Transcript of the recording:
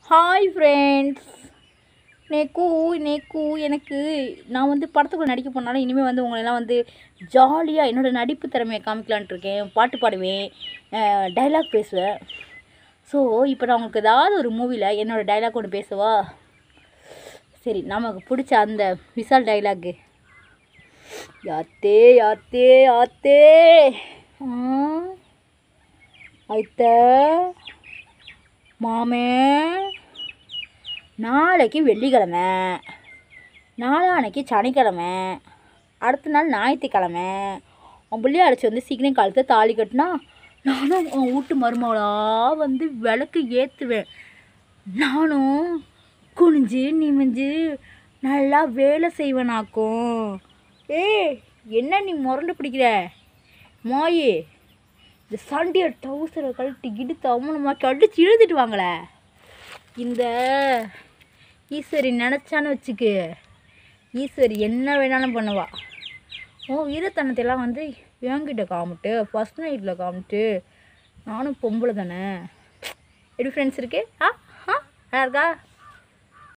hi friends நேக்கு நேக்கு எனக்கு நான் வந்து படத்துக்குள்ள நடிக்க போனாலும் இனிமேல் வந்து உங்களெல்லாம் வந்து ஜாலியாக என்னோடய நடிப்பு திறமையை காமிக்கலான்ட்டு இருக்கேன் பாட்டு பாடுவேன் டைலாக் பேசுவேன் ஸோ இப்போ நான் உங்களுக்கு ஏதாவது ஒரு மூவியில் என்னோடய டைலாக் ஒன்று பேசவா சரி நமக்கு பிடிச்ச அந்த விசால் டைலாக்கு யாத்தே யாத்தே யாத்தே ஆ, ஐத்த மாமே நாளைக்கு வெள்ளிக்கிழமை நாளான்னைக்கு சனிக்கிழமை அடுத்த நாள் ஞாயிற்றுக்கிழமை உன் பிள்ளைய அழைச்சி வந்து சீக்கிரம் கழுத்தை தாலி கட்டினா நானும் உன் வீட்டு மருமகளாக வந்து விளக்கு ஏற்றுவேன் நானும் குனிஞ்சு நிமிஞ்சு நல்லா வேலை செய்வேனாக்கும் ஏய் என்ன நீ முரண்டு பிடிக்கிற மாயே இந்த சண்டிய டவுசரை கழட்டி இடுத்து அவமானமாக்கி அடிச்சு இழுத்துட்டு வாங்களே இந்த ஈஸ்வரி நினச்சான்னு வச்சுக்கு ஈஸ்வரி என்ன வேணாலும் பண்ணுவா ஓ வீரத்தனத்தையெல்லாம் வந்து என்கிட்ட காமிட்டு ஃபஸ்ட் நைட்டில் காமிட்டு நானும் பொம்பளை தானே எப்படி ஃப்ரெண்ட்ஸ் இருக்கு ஆ ஆ நல்லா இருக்கா